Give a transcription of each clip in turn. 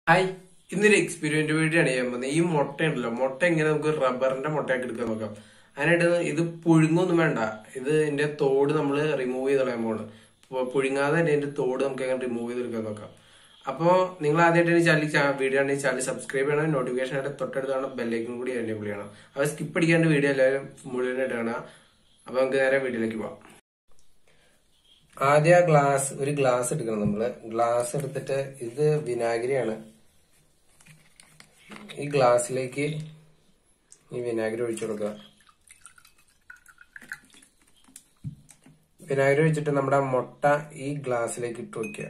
hi ഇന്നൊരു experience video ആണ് ചെയ്യാൻ പോകുന്നത് ഈ മുട്ട ഉണ്ടല്ലോ മുട്ട എങ്ങനെ നമുക്ക് റബ്ബറിന്റെ മുട്ടയൊക്കെ എടുക്കാൻ നോക്കാം അതിനായിട്ട് ഇത് പുഴുങ്ങൊന്നും വേണ്ട ഇത് ഇതിന്റെ തോട് നമ്മൾ റിമൂവ് ചെയ്ത് കളയാൻ പോകണം പുഴുങ്ങാതെ തന്നെ ഇതിന്റെ തോട് നമുക്ക് എങ്ങനെ റിമൂവ് ചെയ്തെടുക്കാൻ നോക്കാം അപ്പോൾ നിങ്ങൾ ആദ്യമായിട്ട് ചാനൽ വീഡിയോ ആണെങ്കിൽ ചാനൽ സബ്സ്ക്രൈബ് ചെയ്യണം നോട്ടിഫിക്കേഷൻ ആയിട്ട് തൊട്ടടുത്താണ് ബെല്ലൈക്കൻ കൂടി എനേബിൾ ചെയ്യണം അപ്പോൾ സ്കിപ്പ് അടിക്കാണ്ട് വീഡിയോ എല്ലാവരും മുഴുവനായിട്ട് കാണാം അപ്പോൾ നമുക്ക് നേരെ വീഡിയോയിലേക്ക് പോവാം ആദ്യം ആ ഗ്ലാസ് ഒരു ഗ്ലാസ് എടുക്കണം നമ്മള് ഗ്ലാസ് എടുത്തിട്ട് ഇത് വിനാഗിരിയാണ് ഈ ഗ്ലാസ്സിലേക്ക് ഈ വിനാഗിരി ഒഴിച്ചു കൊടുക്കുക വിനാഗിരി ഒഴിച്ചിട്ട് നമ്മുടെ മുട്ട ഈ ഗ്ലാസ്സിലേക്ക് ഇട്ട് വയ്ക്കുക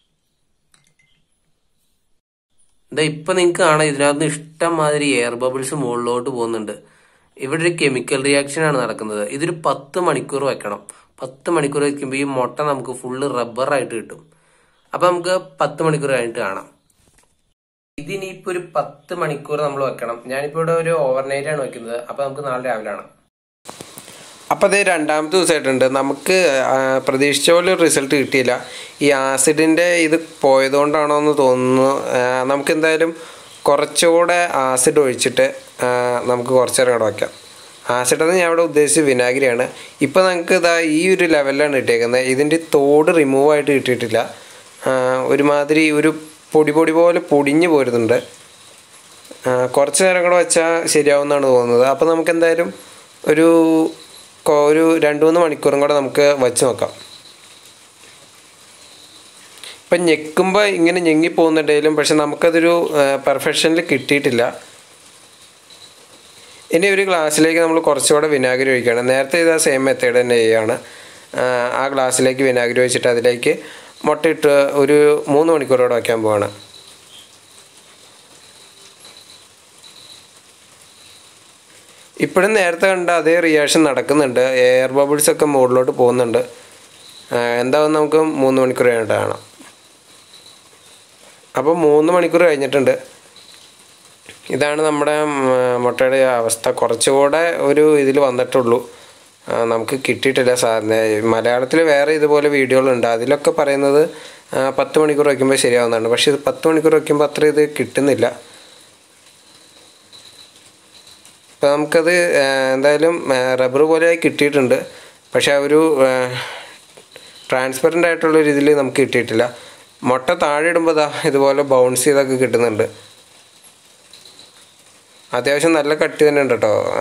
ഇതാ ഇപ്പൊ നിങ്ങൾക്ക് കാണാം ഇതിനകത്ത് ഇഷ്ടം മാതിരി എയർ ബബിൾസ് മുകളിലോട്ട് പോകുന്നുണ്ട് ഇവിടെ ഒരു കെമിക്കൽ റിയാക്ഷൻ ആണ് നടക്കുന്നത് ഇതൊരു പത്ത് മണിക്കൂർ വെക്കണം പത്ത് മണിക്കൂർ വെക്കുമ്പോൾ ഈ മുട്ട നമുക്ക് ഫുള്ള് റബ്ബറായിട്ട് കിട്ടും അപ്പൊ നമുക്ക് പത്ത് മണിക്കൂർ കഴിഞ്ഞിട്ട് കാണാം ഇതിനിപ്പോ ഒരു പത്ത് മണിക്കൂർ നമ്മൾ വെക്കണം ഞാനിപ്പോ ഇവിടെ ഒരു ഓവർനൈറ്റ് ആണ് വെക്കുന്നത് അപ്പൊ നമുക്ക് നാളെ രാവിലെ കാണാം അപ്പോൾ അത് രണ്ടാമത്തെ ദിവസമായിട്ടുണ്ട് നമുക്ക് ആ, പ്രതീക്ഷിച്ച പോലെ ഒരു റിസൾട്ട് കിട്ടിയില്ല ഈ ആസിഡിൻ്റെ ഇത് പോയതുകൊണ്ടാണോ എന്ന് തോന്നുന്നു ആ, നമുക്ക് എന്തായാലും കുറച്ചുകൂടെ ആസിഡ് ഒഴിച്ചിട്ട് ആ, നമുക്ക് കുറച്ച് നേരം കൂടെ വയ്ക്കാം ആസിഡ് എന്ന് ഞാൻ ഇവിടെ ഉദ്ദേശിച്ചത് വിനാഗിരിയാണ് ഇപ്പോൾ നമുക്ക് ഇതാ ഈ ഒരു ലെവലിലാണ് കിട്ടിയേക്കുന്നത് ഇതിൻ്റെ തോട് റിമൂവ് ആയിട്ട് കിട്ടിയിട്ടില്ല ആ, ഒരുമാതിരി ഒരു പൊടി പൊടി പോലെ പൊടിഞ്ഞു പോരുന്നുണ്ട് ആ, കുറച്ച് നേരം കൂടെ വെച്ചാൽ ശരിയാവുമെന്നാണ് തോന്നുന്നത് അപ്പോൾ നമുക്ക് എന്തായാലും ഒരു കൊ- ഒരു രണ്ട് മൂന്ന് മണിക്കൂറും കൂടെ നമുക്ക് വച്ച് നോക്കാം ഇപ്പം ഞെക്കുമ്പോൾ ഇങ്ങനെ ഞെങ്ങി പോകുന്നുണ്ടെങ്കിലും പക്ഷെ നമുക്കതൊരു പെർഫെക്ഷനിൽ കിട്ടിയിട്ടില്ല ഇനി ഒരു ഗ്ലാസ്സിലേക്ക് നമ്മൾ കുറച്ചുകൂടെ വിനാഗിരി ഒഴിക്കുകയാണ് നേരത്തെ ഇതാ സെയിം മെത്തേഡ് തന്നെ ചെയ്യുകയാണ് ആ, ആ ഗ്ലാസ്സിലേക്ക് വിനാഗിരി ഒഴിച്ചിട്ട് അതിലേക്ക് മുട്ടയിട്ട് ഒരു മൂന്ന് മണിക്കൂറോടെ വയ്ക്കാൻ പോവാണ് ഇപ്പോഴും നേരത്തെ കണ്ട അതേ റിയാക്ഷൻ നടക്കുന്നുണ്ട് എയർ ബബിൾസ് ഒക്കെ മുകളിലോട്ട് പോകുന്നുണ്ട് ആ, എന്താവും നമുക്ക് മൂന്ന് മണിക്കൂർ കഴിഞ്ഞിട്ട് കാണാം അപ്പോൾ മൂന്ന് മണിക്കൂർ കഴിഞ്ഞിട്ടുണ്ട് ഇതാണ് നമ്മുടെ ഉം, മുട്ടയുടെ അവസ്ഥ കുറച്ചുകൂടെ ഒരു ഇതിൽ വന്നിട്ടുള്ളൂ ആ, നമുക്ക് കിട്ടിയിട്ടില്ല സാധാരണ മലയാളത്തിൽ വേറെ ഇതുപോലെ വീഡിയോകളുണ്ട് അതിലൊക്കെ പറയുന്നത് ആ, പത്ത് മണിക്കൂർ വയ്ക്കുമ്പോൾ ശരിയാവുന്നതാണ് പക്ഷേ ഇത് പത്ത് മണിക്കൂർ വയ്ക്കുമ്പോൾ അത്ര ഇത് കിട്ടുന്നില്ല അപ്പോൾ നമുക്കത് ആ, എന്തായാലും റബ്ബർ പോലെ കിട്ടിയിട്ടുണ്ട് പക്ഷേ ആ ഒരു ട്രാൻസ്പെറൻ്റ് ആയിട്ടുള്ള ഒരു ഇതിൽ നമുക്ക് കിട്ടിയിട്ടില്ല മുട്ട താഴെ ഇടുമ്പോൾ ദാ ഇതുപോലെ ബൗൺസ് ചെയ്തൊക്കെ കിട്ടുന്നുണ്ട് അത്യാവശ്യം നല്ല കട്ടി തന്നെ ഉണ്ട് കേട്ടോ ആ,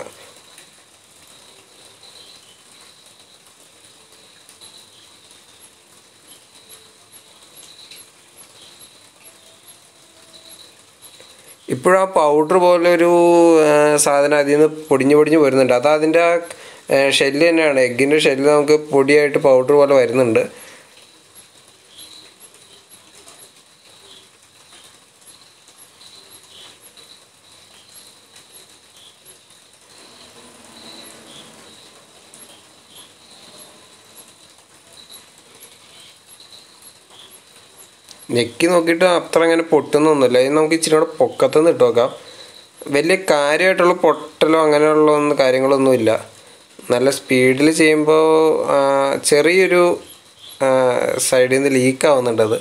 ഇപ്പോഴും ആ പൗഡർ പോലെ ഒരു ആ, സാധനം അതിൽ നിന്ന് പൊടിഞ്ഞ് പൊടിഞ്ഞ് വരുന്നുണ്ട് അത് അതിൻ്റെ ആ ഷെല്ല് തന്നെയാണ് എഗ്ഗിൻ്റെ ഷെല്ല് നമുക്ക് പൊടിയായിട്ട് പൗഡർ പോലെ വരുന്നുണ്ട് ഞെക്കി നോക്കിയിട്ട് അത്ര അങ്ങനെ പൊട്ടുന്നൊന്നുമില്ല ഇത് നമുക്ക് ഇച്ചിരി കൂടെ പൊക്കത്തുനിന്ന് ഇട്ട് നോക്കാം വലിയ കാര്യമായിട്ടുള്ള പൊട്ടലോ അങ്ങനെയുള്ള ഒന്നും കാര്യങ്ങളൊന്നുമില്ല നല്ല സ്പീഡിൽ ചെയ്യുമ്പോൾ ആ, ചെറിയൊരു സൈഡിൽ നിന്ന് ലീക്ക് ആവുന്നുണ്ട് അത്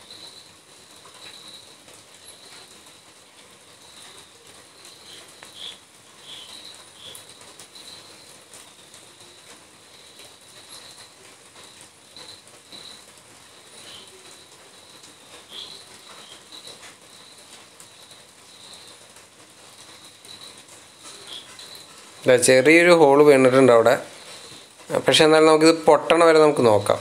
ഇല്ല, ചെറിയൊരു ഹോള് വീണിട്ടുണ്ട് അവിടെ പക്ഷെ എന്നാലും നമുക്കിത് പൊട്ടണ വരെ നമുക്ക് നോക്കാം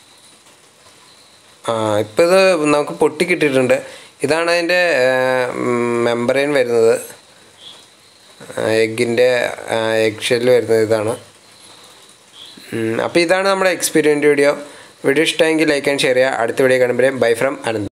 ആ ഇപ്പം ഇത് നമുക്ക് പൊട്ടിക്കിട്ടിട്ടുണ്ട് ഇതാണ് അതിൻ്റെ മെമ്പറൈൻ വരുന്നത് എഗ്ഗിൻ്റെ എഗ് ഷെല്ല് വരുന്നത് ഇതാണ് അപ്പോൾ ഇതാണ് നമ്മുടെ എക്സ്പീരിയൻസ് വീഡിയോ വീഡിയോ ഇഷ്ടമെങ്കിൽ ലൈക്ക് ആൻഡ് ഷെയർ ചെയ്യുക അടുത്ത വീഡിയോ കാണുമ്പോഴേ ബൈ ഫ്രം അനന്ത്